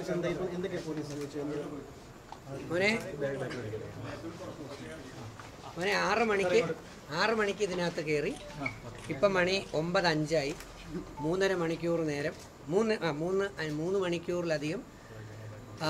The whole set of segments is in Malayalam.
പോലീസ് എന്താ എന്തൊക്കെ പോലീസ് ചോദിച്ചത് മോനെ മോനെ ആറ് മണിക്ക് ആറ് മണിക്ക് ഇതിനകത്ത് കയറി ഇപ്പം മണി ഒമ്പത് അഞ്ചായി മൂന്നര മണിക്കൂർ നേരം മൂന്ന് ആ മൂന്ന് ആ, മൂന്ന് മണിക്കൂറിലധികം ആ,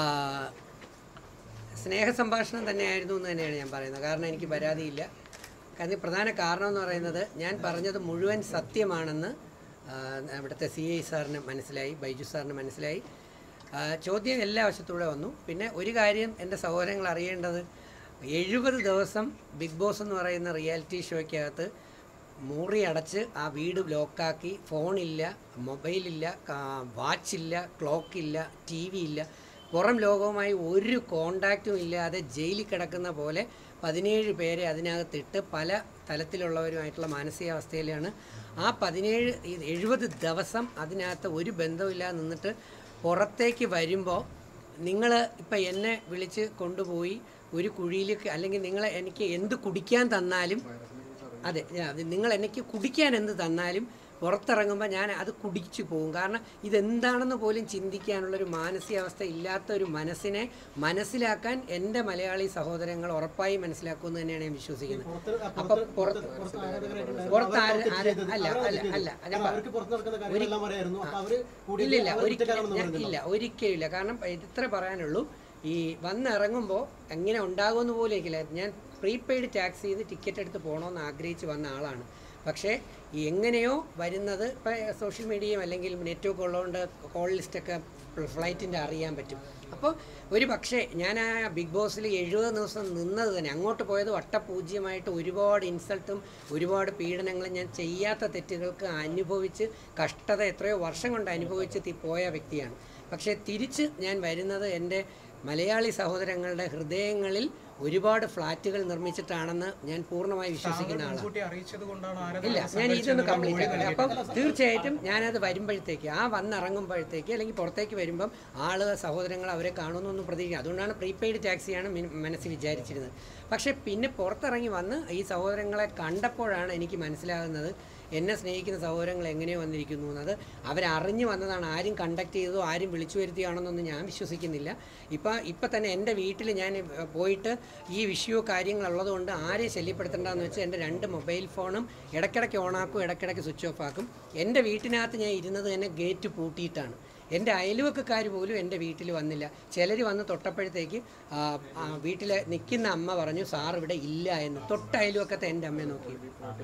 സ്നേഹ സംഭാഷണം തന്നെയായിരുന്നു എന്ന് തന്നെയാണ് ഞാൻ പറയുന്നത് കാരണം എനിക്ക് പരാതിയില്ല കാരണം പ്രധാന കാരണം എന്ന് പറയുന്നത് ഞാൻ പറഞ്ഞത് മുഴുവൻ സത്യമാണെന്ന് ആ, ഇവിടുത്തെ സി ഐ സാറിന് മനസ്സിലായി ബൈജു സാറിന് മനസ്സിലായി ആ, ചോദ്യം എല്ലാ വശത്തൂടെ വന്നു പിന്നെ ഒരു കാര്യം എൻ്റെ സഹോദരങ്ങൾ അറിയേണ്ടത് എഴുപത് ദിവസം ബിഗ് ബോസ് എന്ന് പറയുന്ന റിയാലിറ്റി ഷോയ്ക്കകത്ത് മുറി അടച്ച് ആ വീട് ലോക്കാക്കി ഫോണില്ല മൊബൈലില്ല കാ- വാച്ചില്ല ക്ലോക്കില്ല ടി വി ഇല്ല പുറം ലോകവുമായി ഒരു കോണ്ടാക്റ്റും ഇല്ലാതെ ജയിലിൽ കിടക്കുന്ന പോലെ പതിനേഴ് പേരെ അതിനകത്തിട്ട് പല തലത്തിലുള്ളവരുമായിട്ടുള്ള മാനസികാവസ്ഥയിലാണ് ആ പതിനേഴ് ഈ എഴുപത് ദിവസം അതിനകത്ത് ഒരു ബന്ധമില്ലാതെ നിന്നിട്ട് പുറത്തേക്ക് വരുമ്പോൾ നിങ്ങൾ ഇപ്പം എന്നെ വിളിച്ച് കൊണ്ടുപോയി ഒരു കുഴിയിൽ അല്ലെങ്കിൽ നിങ്ങൾ എനിക്ക് എന്ത് കുടിക്കാൻ തന്നാലും അതെ ഞാൻ- അത് നിങ്ങൾ എനിക്ക് കുടിക്കാൻ എന്ത് തന്നാലും പുറത്തിറങ്ങുമ്പോൾ ഞാൻ അത് കുടിച്ചു പോകും കാരണം ഇതെന്താണെന്ന് പോലും ചിന്തിക്കാനുള്ളൊരു മാനസികാവസ്ഥ ഇല്ലാത്ത ഒരു മനസ്സിനെ മനസ്സിലാക്കാൻ എൻ്റെ മലയാളി സഹോദരങ്ങൾ ഉറപ്പായി മനസ്സിലാക്കുമെന്ന് തന്നെയാണ് ഞാൻ വിശ്വസിക്കുന്നത് അപ്പം പുറത്ത് പുറത്ത് ആര് ആര് അല്ല അല്ല അല്ല ഞാൻ പറ- അവർക്ക് പുറത്ത് നടക്കുന്ന കാര്യങ്ങളെല്ലാം അറിയായിരുന്നു അപ്പൊ അവര് കൂടി ഇല്ല ഇല്ല അവർ ഒരിക്കലും കുറ്റക്കാരാണെന്ന് ഞാൻ- ഇല്ല ഒരിക്കലും ഇല്ല കാരണം ഇത്ര പറയാനുള്ളൂ ഈ വന്നിറങ്ങുമ്പോൾ എങ്ങനെ ഉണ്ടാകുമെന്ന് പോലും എനിക്കില്ല ഞാൻ പ്രീപെയ്ഡ് ടാക്സ് ചെയ്ത് ടിക്കറ്റ് എടുത്ത് പോകണമെന്ന് ആഗ്രഹിച്ച് വന്ന ആളാണ് പക്ഷേ ഈ എങ്ങനെയോ വരുന്നത് ഇപ്പോൾ സോഷ്യൽ മീഡിയയും അല്ലെങ്കിൽ നെറ്റൊക്കെ ഉള്ളതുകൊണ്ട് കോൾ ലിസ്റ്റൊക്കെ ഫ്ലൈറ്റിൻ്റെ അറിയാൻ പറ്റും അപ്പോൾ ഒരു പക്ഷേ ഞാൻ ആ ബിഗ് ബോസിൽ എഴുപത് ദിവസം നിന്നത് തന്നെ അങ്ങോട്ട് പോയത് വട്ടപൂജ്യമായിട്ട് ഒരുപാട് ഇൻസൾട്ടും ഒരുപാട് പീഡനങ്ങളും ഞാൻ ചെയ്യാത്ത തെറ്റുകൾക്ക് അനുഭവിച്ച് കഷ്ടത എത്രയോ വർഷം കൊണ്ട് അനുഭവിച്ച് തി- പോയ വ്യക്തിയാണ് പക്ഷേ തിരിച്ച് ഞാൻ വരുന്നത് എൻ്റെ മലയാളി സഹോദരങ്ങളുടെ ഹൃദയങ്ങളിൽ ഒരുപാട് ഫ്ലാറ്റുകൾ നിർമ്മിച്ചിട്ടാണെന്ന് ഞാൻ പൂർണ്ണമായി വിശ്വസിക്കുന്ന ആളാണ് മുൻകൂട്ടി അറിയിച്ചത് കൊണ്ടാണ് ആരാധന ഇല്ല ഞാൻ ഇതൊന്ന് കംപ്ലീറ്റ് ആക്കട്ടെ അപ്പം തീർച്ചയായിട്ടും ഞാനത് വരുമ്പോഴത്തേക്ക് ആ വന്നിറങ്ങുമ്പോഴത്തേക്ക് അല്ലെങ്കിൽ പുറത്തേക്ക് വരുമ്പം ആള് സഹോദരങ്ങൾ അവരെ കാണുമെന്നൊന്നും പ്രതീക്ഷിക്കും അതുകൊണ്ടാണ് പ്രീപെയ്ഡ് ടാക്സിയാണ് മിൻ- മനസ്സിൽ വിചാരിച്ചിരുന്നത് പക്ഷേ പിന്നെ പുറത്തിറങ്ങി വന്ന് ഈ സഹോദരങ്ങളെ കണ്ടപ്പോഴാണ് എനിക്ക് മനസ്സിലാകുന്നത് എന്നെ സ്നേഹിക്കുന്ന സഹോദരങ്ങൾ എങ്ങനെ വന്നിരിക്കുന്നു എന്നത് അവരറിഞ്ഞു വന്നതാണ് ആരും കണ്ടക്ട് ചെയ്തതോ ആരും വിളിച്ചു വരുത്തിയാണെന്നൊന്നും ഞാൻ വിശ്വസിക്കുന്നില്ല ഇപ്പം ഇപ്പം തന്നെ എൻ്റെ വീട്ടിൽ ഞാൻ ഏഹ്, പോയിട്ട് ഈ വിഷയോ കാര്യങ്ങളുള്ളതുകൊണ്ട് ആരെയും ശല്യപ്പെടുത്തണ്ടെന്ന് വെച്ച് എൻ്റെ രണ്ട് മൊബൈൽ ഫോണും ഇടയ്ക്കിടയ്ക്ക് ഓണാക്കും ഇടയ്ക്കിടയ്ക്ക് സ്വിച്ച് ഓഫ് ആക്കും എൻ്റെ വീട്ടിനകത്ത് ഞാൻ ഇരുന്നത് തന്നെ ഗേറ്റ് പൂട്ടിയിട്ടാണ് എൻ്റെ അയൽവക്കക്കാർ പോലും എൻ്റെ വീട്ടിൽ വന്നില്ല ചിലർ വന്ന് തൊട്ടപ്പോഴത്തേക്ക് ആ, ആ, വീട്ടിൽ നിൽക്കുന്ന അമ്മ പറഞ്ഞു സാർ ഇവിടെ ഇല്ല എന്ന് തൊട്ട അയൽവക്കത്തെ എൻ്റെ അമ്മയെ നോക്കി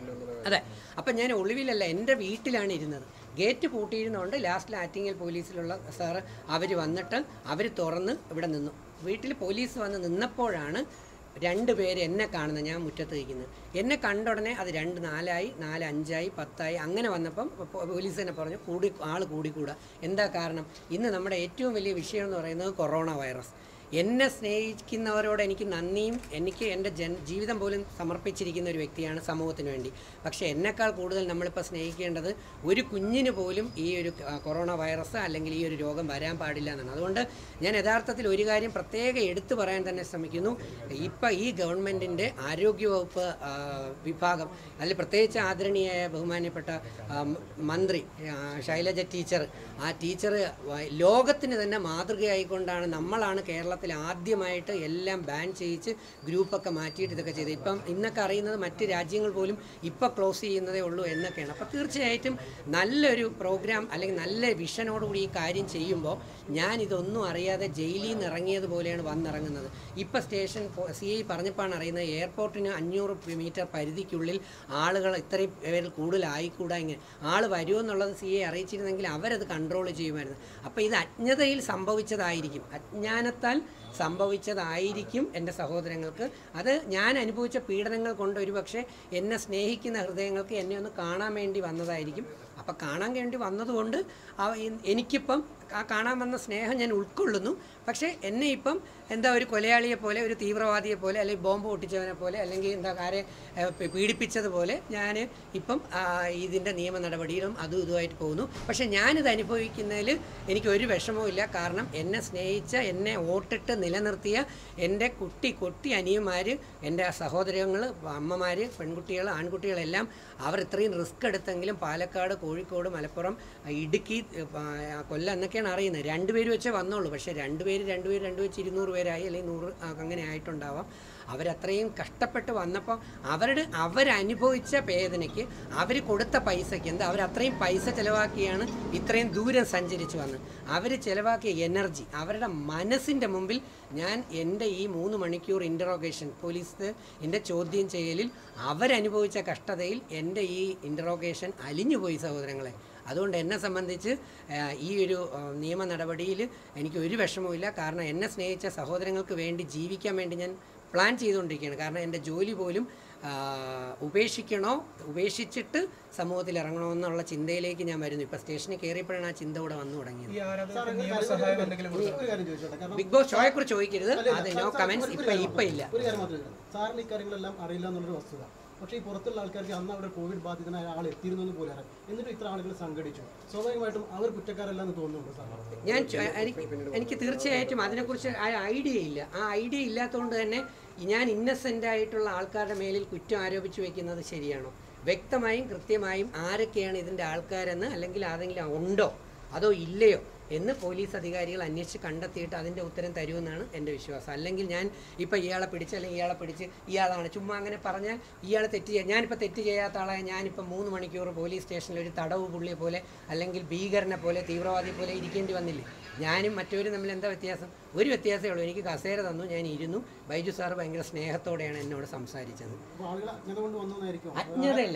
അതെ അപ്പം ഞാൻ ഒളിവിലല്ല എൻ്റെ വീട്ടിലാണ് ഇരുന്നത് ഗേറ്റ് പൂട്ടിയിരുന്നതുകൊണ്ട് ലാസ്റ്റിൽ ആറ്റിങ്ങൽ പോലീസിലുള്ള സാറ് അവർ വന്നിട്ട് അവർ തുറന്ന് ഇവിടെ നിന്നു വീട്ടിൽ പോലീസ് വന്ന് നിന്നപ്പോഴാണ് രണ്ട് പേര് എന്നെ കാണുന്നത് ഞാൻ മുറ്റത്ത് നിൽക്കുന്നത് എന്നെ കണ്ട ഉടനെ അത് രണ്ട് നാലായി നാല് അഞ്ചായി പത്തായി അങ്ങനെ വന്നപ്പം പോ- പോലീസ് തന്നെ പറഞ്ഞു കൂടി ആൾ കൂടിക്കൂടാ എന്താ കാരണം ഇന്ന് നമ്മുടെ ഏറ്റവും വലിയ വിഷയം എന്ന് പറയുന്നത് കൊറോണ വൈറസ് എന്നെ സ്നേഹിക്കുന്നവരോട് എനിക്ക് നന്ദിയും എനിക്ക് എൻ്റെ ജൻ ജീവിതം പോലും സമർപ്പിച്ചിരിക്കുന്ന ഒരു വ്യക്തിയാണ് സമൂഹത്തിന് വേണ്ടി പക്ഷേ എന്നെക്കാൾ കൂടുതൽ നമ്മളിപ്പോൾ സ്നേഹിക്കേണ്ടത് ഒരു കുഞ്ഞിന് പോലും ഈ ഒരു ആ, കൊറോണ വൈറസ് അല്ലെങ്കിൽ ഈ ഒരു രോഗം വരാൻ പാടില്ല എന്നാണ് അതുകൊണ്ട് ഞാൻ യഥാർത്ഥത്തിൽ ഒരു കാര്യം പ്രത്യേകം എടുത്തു പറയാൻ തന്നെ ശ്രമിക്കുന്നു ഇപ്പം ഈ ഗവൺമെൻറ്റിൻ്റെ ആരോഗ്യവകുപ്പ് ആ, വിഭാഗം അതിൽ പ്രത്യേകിച്ച് ആദരണീയായ ബഹുമാന്യപ്പെട്ട ആ, മ- മന്ത്രി ആ, ശൈലജ ടീച്ചർ ആ ടീച്ചർ ലോകത്തിന് തന്നെ മാതൃകയായിക്കൊണ്ടാണ് നമ്മളാണ് കേരളത്തിൽ ആദ്യമായിട്ട് എല്ലാം ബാൻ ചെയ്യിച്ച് ഗ്രൂപ്പൊക്കെ മാറ്റിയിട്ട് ഇതൊക്കെ ചെയ്തത് ഇപ്പം ഇന്നൊക്കെ അറിയുന്നത് മറ്റ് രാജ്യങ്ങൾ പോലും ഇപ്പം ക്ലോസ് ചെയ്യുന്നതേ ഉള്ളൂ എന്നൊക്കെയാണ് അപ്പോൾ തീർച്ചയായിട്ടും നല്ലൊരു പ്രോഗ്രാം അല്ലെങ്കിൽ നല്ല വിഷനോടുകൂടി ഈ കാര്യം ചെയ്യുമ്പോൾ ഞാൻ ഇതൊന്നും അറിയാതെ ജയിലിൽ നിന്ന് ഇറങ്ങിയതുപോലെയാണ് വന്നിറങ്ങുന്നത് ഇപ്പം സ്റ്റേഷൻ സി ഐ പറഞ്ഞപ്പോഴാണ് അറിയുന്നത് എയർപോർട്ടിന് അഞ്ഞൂറ് മീറ്റർ പരിധിക്കുള്ളിൽ ആളുകൾ ഇത്രയും പേരിൽ കൂടുതലായിക്കൂടാ ഇങ്ങനെ ആൾ വരുമോ എന്നുള്ളത് സി ഐ അറിയിച്ചിരുന്നെങ്കിൽ അവരത് കൺട്രോൾ ചെയ്യുമായിരുന്നു അപ്പോൾ ഇത് അജ്ഞതയിൽ സംഭവിച്ചതായിരിക്കും അജ്ഞാനത്താൽ സംഭവിച്ചതായിരിക്കും എൻ്റെ സഹോദരങ്ങൾക്ക് അത് ഞാൻ അനുഭവിച്ച പീഡനങ്ങൾ കൊണ്ട് ഒരുപക്ഷെ എന്നെ സ്നേഹിക്കുന്ന ഹൃദയങ്ങൾക്ക് എന്നെ ഒന്ന് കാണാൻ വേണ്ടി വന്നതായിരിക്കും അപ്പം കാണാൻ വേണ്ടി വന്നതുകൊണ്ട് ആ- എ- എനിക്കിപ്പം ആ കാണാൻ വന്ന സ്നേഹം ഞാൻ ഉൾക്കൊള്ളുന്നു പക്ഷേ എന്നെ ഇപ്പം എന്താ ഒരു കൊലയാളിയെ പോലെ ഒരു തീവ്രവാദിയെ പോലെ അല്ലെങ്കിൽ ബോംബ് പൊട്ടിച്ചവനെ പോലെ അല്ലെങ്കിൽ എന്താ ആരെ ഏഹ്, പി- പീഡിപ്പിച്ചതുപോലെ ഞാൻ ഇപ്പം ആ, ഇതിൻ്റെ നിയമ നടപടിയിലും അതും ഇതുമായിട്ട് പോകുന്നു പക്ഷേ ഞാനിത് അനുഭവിക്കുന്നതിൽ എനിക്ക് ഒരു വിഷമവും ഇല്ല കാരണം എന്നെ സ്നേഹിച്ച എന്നെ വോട്ടിട്ട് നിലനിർത്തിയ എൻ്റെ കുട്ടി കുട്ടി അനിയന്മാർ എൻ്റെ സഹോദരങ്ങൾ അമ്മമാർ പെൺകുട്ടികൾ ആൺകുട്ടികളെല്ലാം അവർ ഇത്രയും റിസ്ക് എടുത്തെങ്കിലും പാലക്കാട് കോഴിക്കോട് മലപ്പുറം ഇടുക്കി ആ, കൊല്ലം എന്നൊക്കെയാണ് അറിയുന്നത് രണ്ടുപേര് വെച്ചേ വന്നുള്ളൂ പക്ഷേ രണ്ടുപേര് രണ്ടുപേര് രണ്ട് വെച്ച് ഇരുന്നൂറ് പേരായി അല്ലെങ്കിൽ നൂറ് ആ, അങ്ങനെ ആയിട്ടുണ്ടാവാം അവരത്രയും കഷ്ടപ്പെട്ട് വന്നപ്പോൾ അവരുടെ അവരനുഭവിച്ച വേദനയ്ക്ക് അവർ കൊടുത്ത പൈസയ്ക്ക് എന്താ അവരത്രയും പൈസ ചിലവാക്കിയാണ് ഇത്രയും ദൂരം സഞ്ചരിച്ച് വന്നത് അവർ ചിലവാക്കിയ എനർജി അവരുടെ മനസ്സിൻ്റെ മുമ്പിൽ ഞാൻ എൻ്റെ ഈ മൂന്ന് മണിക്കൂർ ഇൻ്ററോഗേഷൻ പോലീസ് എൻ്റെ ചോദ്യം ചെയ്യലിൽ അവരനുഭവിച്ച കഷ്ടതയിൽ എൻ്റെ ഈ ഇൻ്ററോഗേഷൻ അലിഞ്ഞുപോയി സഹോദരങ്ങളെ അതുകൊണ്ട് എന്നെ സംബന്ധിച്ച് ആ, ഈ ഒരു ആ, നിയമ നടപടിയിൽ എനിക്ക് ഒരു വിഷമവുമില്ല കാരണം എന്നെ സ്നേഹിച്ച സഹോദരങ്ങൾക്ക് വേണ്ടി ജീവിക്കാൻ വേണ്ടി ഞാൻ പ്ലാൻ ചെയ്തുകൊണ്ടിരിക്കുകയാണ് കാരണം എൻ്റെ ജോലി പോലും ആ, ഉപേക്ഷിക്കണോ ഉപേക്ഷിച്ചിട്ട് സമൂഹത്തിൽ ഇറങ്ങണോ എന്നുള്ള ചിന്തയിലേക്ക് ഞാൻ വരുന്നു ഇപ്പോൾ സ്റ്റേഷനിൽ കയറിയപ്പോഴാണ് ആ ചിന്ത ഇവിടെ വന്നു തുടങ്ങിയത് ഈ ആരാധകർക്ക് നിയമസഹായം എന്തെങ്കിലും ഒരു ഒരു കാര്യം ചോദിച്ചോട്ടെ കാരണം ബിഗ് ബോസ് ഷോയെ കുറിച്ച് ചോദിക്കരുത് അല്ല, അത് സാർ- നോ സാർ കമൻസ് ഒരു ഇപ്പം കാര്യം ഇപ്പം ഇല്ല ഒരു കാര്യം മാത്രമേ ചോദിക്കൂ. സാറിന് ഈ കാര്യങ്ങളെല്ലാം അറിയില്ല എന്നുള്ളൊരു വസ്തുത പക്ഷേ ഈ പുറത്തുള്ള ആൾക്കാർക്ക് അന്ന് അവിടെ കോവിഡ് ബാധിതനായ ആൾ എത്തിയിരുന്നു എന്ന് പോലും അറിയാം എന്നിട്ട് ഇത്ര ആളുകൾ സംഘടിച്ചു സ്വാഭാവികമായിട്ടും അവർ കുറ്റക്കാരല്ല എന്ന് തോന്നുന്നുണ്ടോ സാർ ഞാൻ ചോ- എനിക്ക് എനിക്ക് തീർച്ചയായിട്ടും അതിനെക്കുറിച്ച് ആ ഐഡിയ ഇല്ല ആ ഐഡിയ ഇല്ലാത്തതുകൊണ്ട് തന്നെ ഞാൻ ഇന്നസെൻ്റ് ആയിട്ടുള്ള ആൾക്കാരുടെ മേലിൽ കുറ്റം ആരോപിച്ചു വെക്കുന്നത് ശരിയാണോ വ്യക്തമായും കൃത്യമായും ആരൊക്കെയാണ് ഇതിൻ്റെ ആൾക്കാരെന്ന് അല്ലെങ്കിൽ ആരെങ്കിലും ഉണ്ടോ അതോ ഇല്ലയോ എന്ന് പോലീസ് അധികാരികൾ അന്വേഷിച്ച് കണ്ടെത്തിയിട്ട് അതിൻ്റെ ഉത്തരം തരുമെന്നാണ് എൻ്റെ വിശ്വാസം അല്ലെങ്കിൽ ഞാൻ ഇപ്പോൾ ഇയാളെ പിടിച്ച് അല്ലെങ്കിൽ ഇയാളെ പിടിച്ച് ഇയാളാണ് ചുമ്മാ അങ്ങനെ പറഞ്ഞാൽ ഇയാൾ തെറ്റ് ചെയ്യുക ഞാനിപ്പോൾ തെറ്റ് ചെയ്യാത്ത ആളായ ഞാനിപ്പോൾ മൂന്ന് മണിക്കൂർ പോലീസ് സ്റ്റേഷനിൽ ഒരു തടവ് പുള്ളിയെ പോലെ അല്ലെങ്കിൽ ഭീകരനെ പോലെ തീവ്രവാദിയെ പോലെ ഇരിക്കേണ്ടി വന്നില്ലേ ഞാനും മറ്റവരും തമ്മിൽ എന്താ വ്യത്യാസം ഒരു വ്യത്യാസമേ ഉള്ളൂ എനിക്ക് കസേര തന്നു ഞാൻ ഇരുന്നു ബൈജു സാറ് ഭയങ്കര സ്നേഹത്തോടെയാണ് എന്നോട് സംസാരിച്ചത് അപ്പോൾ ആളുകൾ അജ്ഞത കൊണ്ട് വന്നതായിരിക്കും അജ്ഞതയല്ല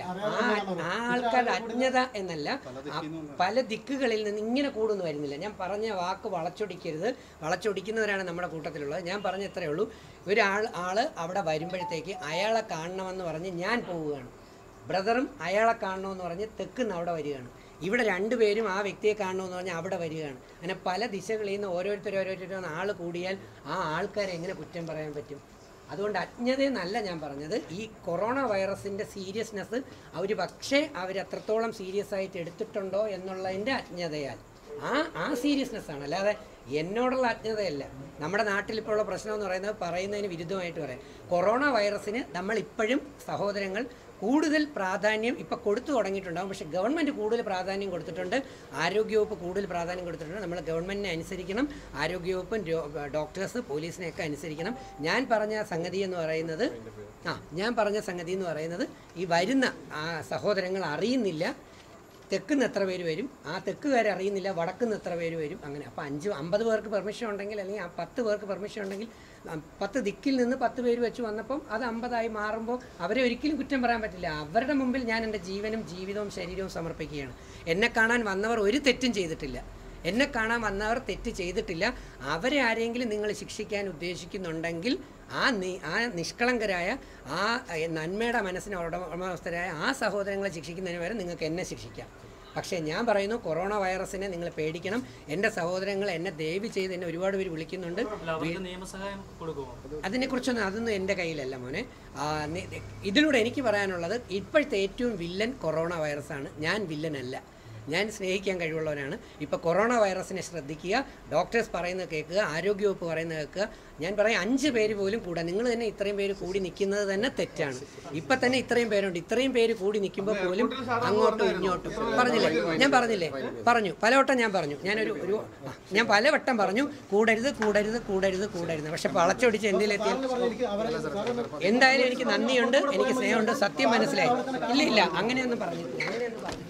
ആ ആ ആൾക്കാരുടെ അജ്ഞത എന്നല്ല ആ പല ദിക്കുകളിൽ നിന്ന് ഇങ്ങനെ കൂടുന്നു വരുന്നില്ല ഞാൻ പറഞ്ഞ വാക്ക് വളച്ചൊടിക്കരുത് വളച്ചൊടിക്കുന്നവരാണ് നമ്മുടെ കൂട്ടത്തിലുള്ളത് ഞാൻ പറഞ്ഞ ഇത്രയേ ഉള്ളൂ ഒരാൾ ആള് അവിടെ വരുമ്പോഴത്തേക്ക് അയാളെ കാണണമെന്ന് പറഞ്ഞ് ഞാൻ പോവുകയാണ് ബ്രദറും അയാളെ കാണണമെന്ന് പറഞ്ഞ് തെക്കുന്ന് അവിടെ വരികയാണ് ഇവിടെ രണ്ടുപേരും ആ വ്യക്തിയെ കാണണമെന്ന് പറഞ്ഞ് അവിടെ വരികയാണ് അങ്ങനെ പല ദിശകളിൽ നിന്ന് ഓരോരുത്തർ ഓരോരുത്തരും ആൾ കൂടിയാൽ ആ ആൾക്കാരെ എങ്ങനെ കുറ്റം പറയാൻ പറ്റും അതുകൊണ്ട് അജ്ഞതയെന്നല്ല ഞാൻ പറഞ്ഞത് ഈ കൊറോണ വൈറസിൻ്റെ സീരിയസ്നെസ് അവർ പക്ഷേ അവർ അത്രത്തോളം സീരിയസ് ആയിട്ട് എടുത്തിട്ടുണ്ടോ എന്നുള്ളതിൻ്റെ അജ്ഞതയാൽ ആ ആ സീരിയസ്നെസ് ആണ് അല്ലാതെ എന്നോടുള്ള അജ്ഞതയല്ല നമ്മുടെ നാട്ടിൽ ഇപ്പോൾ ഉള്ള പ്രശ്നം എന്ന് പറയുന്നത് പറയുന്നതിന് വിരുദ്ധമായിട്ട് പറയാം കൊറോണ വൈറസിന് നമ്മൾ ഇപ്പോഴും സഹോദരങ്ങൾ കൂടുതൽ പ്രാധാന്യം ഇപ്പോൾ കൊടുത്തു തുടങ്ങിയിട്ടുണ്ടാകും പക്ഷേ ഗവൺമെൻറ് കൂടുതൽ പ്രാധാന്യം കൊടുത്തിട്ടുണ്ട് ആരോഗ്യവകുപ്പ് കൂടുതൽ പ്രാധാന്യം കൊടുത്തിട്ടുണ്ട് നമ്മൾ ഗവൺമെൻറ്റിനെ അനുസരിക്കണം ആരോഗ്യവകുപ്പും രോ- ഡോക്ടേഴ്സ് പോലീസിനെയൊക്കെ അനുസരിക്കണം ഞാൻ പറഞ്ഞ സംഗതി എന്ന് പറയുന്നത് ആ ഞാൻ പറഞ്ഞ സംഗതി എന്ന് പറയുന്നത് ഈ വരുന്ന ആ സഹോദരങ്ങൾ അറിയുന്നില്ല തെക്കുന്ന് എത്ര പേര് വരും ആ തെക്കുകാരെ അറിയുന്നില്ല വടക്കുന്ന് എത്ര പേര് വരും അങ്ങനെ അപ്പോൾ അഞ്ച് അമ്പത് പേർക്ക് പെർമിഷൻ ഉണ്ടെങ്കിൽ അല്ലെങ്കിൽ ആ പത്ത് പേർക്ക് പെർമിഷൻ ഉണ്ടെങ്കിൽ ആ പത്ത് ദിക്കിൽ നിന്ന് പത്ത് പേര് വെച്ച് വന്നപ്പം അത് അമ്പതായി മാറുമ്പോൾ അവരെ ഒരിക്കലും കുറ്റം പറയാൻ പറ്റില്ല അവരുടെ മുമ്പിൽ ഞാൻ എൻ്റെ ജീവനും ജീവിതവും ശരീരവും സമർപ്പിക്കുകയാണ് എന്നെ കാണാൻ വന്നവർ ഒരു തെറ്റും ചെയ്തിട്ടില്ല എന്നെ കാണാൻ വന്നവർ തെറ്റ് ചെയ്തിട്ടില്ല അവരെ ആരെങ്കിലും നിങ്ങൾ ശിക്ഷിക്കാൻ ഉദ്ദേശിക്കുന്നുണ്ടെങ്കിൽ ആ നി ആ നിഷ്കളങ്കരായ ആ എ, നന്മയുടെ മനസ്സിന് ഉടമ- ഉടമസ്ഥരായ ആ സഹോദരങ്ങളെ ശിക്ഷിക്കുന്നതിന് വരെ നിങ്ങൾക്ക് എന്നെ ശിക്ഷിക്കാം പക്ഷേ ഞാൻ പറയുന്നു കൊറോണ വൈറസിനെ നിങ്ങൾ പേടിക്കണം എൻ്റെ സഹോദരങ്ങൾ എന്നെ ദയവ് ചെയ്ത് എന്നെ ഒരുപാട് പേര് വിളിക്കുന്നുണ്ട് അല്ല അവർക്ക് നിയമസഹായം കൊടുക്കുമോ അതിനെക്കുറിച്ചൊന്നും അതൊന്നും എൻ്റെ കയ്യിലല്ല മോനെ ആ, നി- ഇതിലൂടെ എനിക്ക് പറയാനുള്ളത് ഇപ്പോഴത്തെ ഏറ്റവും വില്ലൻ കൊറോണ വൈറസാണ് ഞാൻ വില്ലനല്ല ഞാൻ സ്നേഹിക്കാൻ കഴിവുള്ളവനാണ് ഇപ്പോൾ കൊറോണ വൈറസിനെ ശ്രദ്ധിക്കുക ഡോക്ടേഴ്സ് പറയുന്നത് കേൾക്കുക ആരോഗ്യവകുപ്പ് പറയുന്നത് കേൾക്കുക ഞാൻ പറയാം അഞ്ച് പേര് പോലും കൂടാ നിങ്ങൾ തന്നെ ഇത്രയും പേര് കൂടി നിൽക്കുന്നത് തന്നെ തെറ്റാണ് ഇപ്പം തന്നെ ഇത്രയും പേരുണ്ട് ഇത്രയും പേര് കൂടി നിൽക്കുമ്പോൾ പോലും അങ്ങോട്ടും ഇങ്ങോട്ടും പറഞ്ഞില്ലേ ഞാൻ പറഞ്ഞില്ലേ പറഞ്ഞു പലവട്ടം ഞാൻ പറഞ്ഞു ഞാനൊരു ഒരു ആ, ഞാൻ പലവട്ടം പറഞ്ഞു കൂടരുത് കൂടരുത് കൂടരുത് കൂടരുത് പക്ഷെ വളച്ചൊടിച്ച് എന്തിലെത്തിയാൽ പറഞ്ഞ എനിക്ക് അവരെ സാറിന് എന്തായാലും എനിക്ക് നന്ദിയുണ്ട് എനിക്ക് സ്നേഹമുണ്ട് സത്യം മനസ്സിലായി ഇല്ല ഇല്ല അങ്ങനെയൊന്നും പറഞ്ഞിട്ടില്ല അങ്ങനെയൊന്നും പറഞ്ഞിട്ടില്ല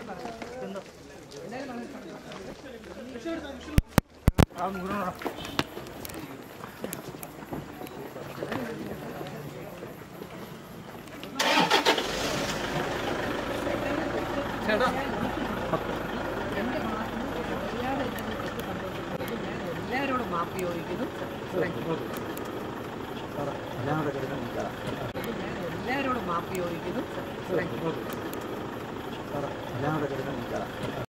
എല്ലാവരോടും മാപ്പ് ചോദിക്കുന്നു എല്ലാവരോടും മാപ്പ് ചോദിക്കുന്നു